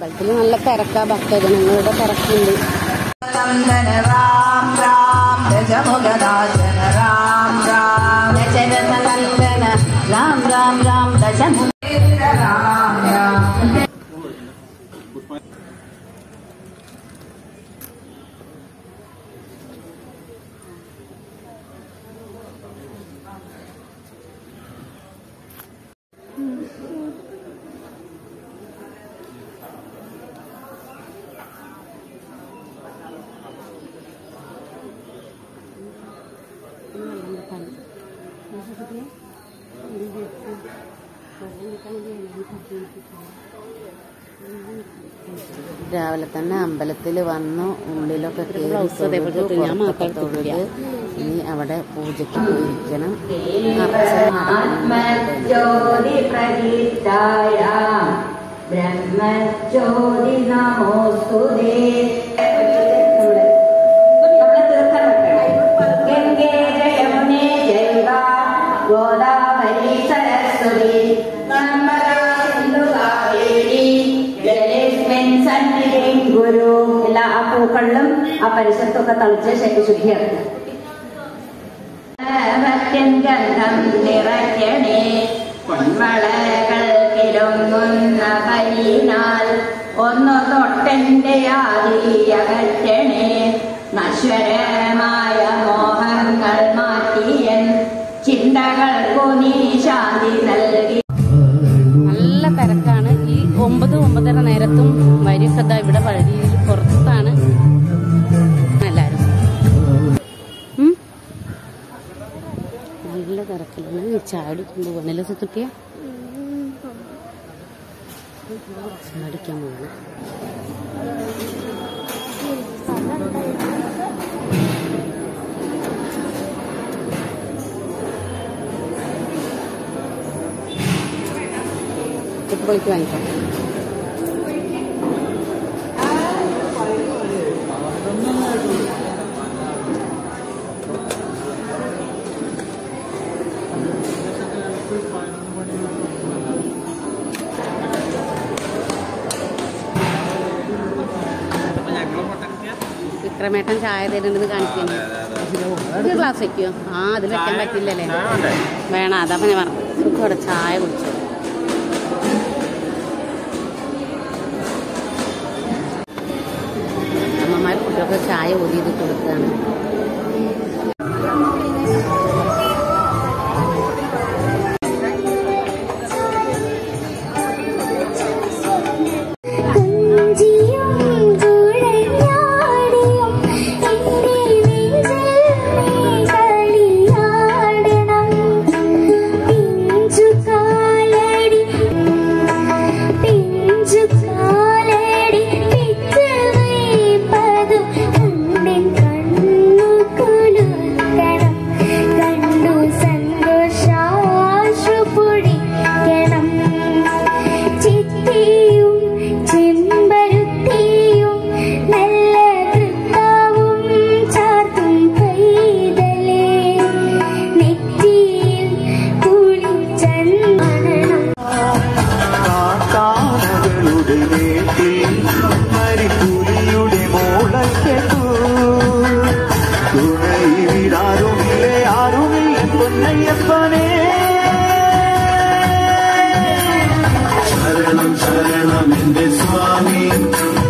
അമ്പലത്തിൽ നല്ല തിരക്കാ ഭക്തജനങ്ങളുടെ തിരക്കുണ്ട് നന്ദന രാം രാം ദശമുഖനാശന രാം രാം ദശരഥ നന്ദന രാം രാം രാം ദശമുഖ രാം രാം രാവിലെ തന്നെ അമ്പലത്തിൽ വന്നു ഉള്ളിലൊക്കെ കേറി ബ്ലൗസ് അതേപോലെ തൊഴുതു, തൊട്ട് ഞാൻ പുറത്തൊക്കെ മാത്രം എടുത്തിട്ടില്ല. തൊഴുത് ഇനി അവിടെ പൂജയ്ക്ക് പോയിരിക്കണം അർച്ചന നടക്കുന്നുണ്ട് ആത്മജ്യോതി പ്രദീപ്തായ ബ്രഹ്മജ്യോതി നമോസ്തുതേ നമ്മളെ തീർത്ഥം വെക്കണം ഗംഗേ ജയമുനേ ജൈവ ഗോദാവരി സരസ്വതി നർമ്മദാ സിന്ധു കാവേരി ജലേസ്മിൻ സന്നിധിം ഗുരു എല്ലാ ആ പൂക്കളിലും ആ പരിസരത്തൊക്കെ തളിച്ച് ശരി ശുദ്ധിയാക്കുക ഭക്തം നിറയ്ക്കണേ പൊന്മളകൾ കിലുങ്ങുന്ന കൈനാൽ ഒന്നു തൊട്ടെന്റെ ആദിയകറ്റണേ നശ്വരമായ മോഹങ്ങൾ മാറ്റിയൻ ചിന്തകൾക്കു നീ ശാന്തി നൽകി നല്ല തിരക്കാണ് ഈ ഒമ്പത് ഒമ്പതര നേരത്തും വരിയൊക്കെ ദാ ഇവിടെ വഴിയിൽ പുറത്താണ് എല്ലാരും ഉം? നല്ല തിരക്കിലാണ് ഈ ചാടി കൊണ്ടുപോകണല്ലോ സുത്തുട്ടിയ ചാടിക്കാൻ പോകണം ഫുട്ബോളിക്ക് വാങ്ങിക്കാം വിക്രമേട്ടൻ ചായ തരുന്നത് കാണിക്കുന്നു ഒരു ഗ്ലാസ് വെക്കോ ആ അതിൽ വെക്കാൻ പറ്റില്ലല്ലേ വേണം അതപ്പോ ഞാൻ പറഞ്ഞു സുഖം ചായ കുടിച്ചു അമ്മമാർ കുട്ടികൾക്ക് ചായ ഒരിയത് കൊടുക്കുകയാണ് കുഞ്ചിയും തുഴഞ്ഞാടിയും എന്റെ നെഞ്ചിൽ നീ കളിയാടണം പിഞ്ചു കാലടി പിഞ്ചു കാലടി പിച്ച് വീപ്പതും കണ്ണിൻ കണ്ണു കുലുക്കണം കണ്ടു സന്തോഷാശ്രു പൊഴിക്കണം ചിത്തിയും ചെമ്പരുത്തിയും നല്ല തൃക്കാവും ചാർത്തും കൈതലേ നെറ്റിയിൽ കുളിച്ചന്മണം കാട്ടാനകളുടെ മേട്ടിൽ മരിപ്പുലിയുടെ മോളക്കെട്ടു തുണൈ വിടാറുമില്ലേ ആരുമില്ല പൊന്നയ്യപ്പനേ ശരണം ശരണം എന്റെ സ്വാമി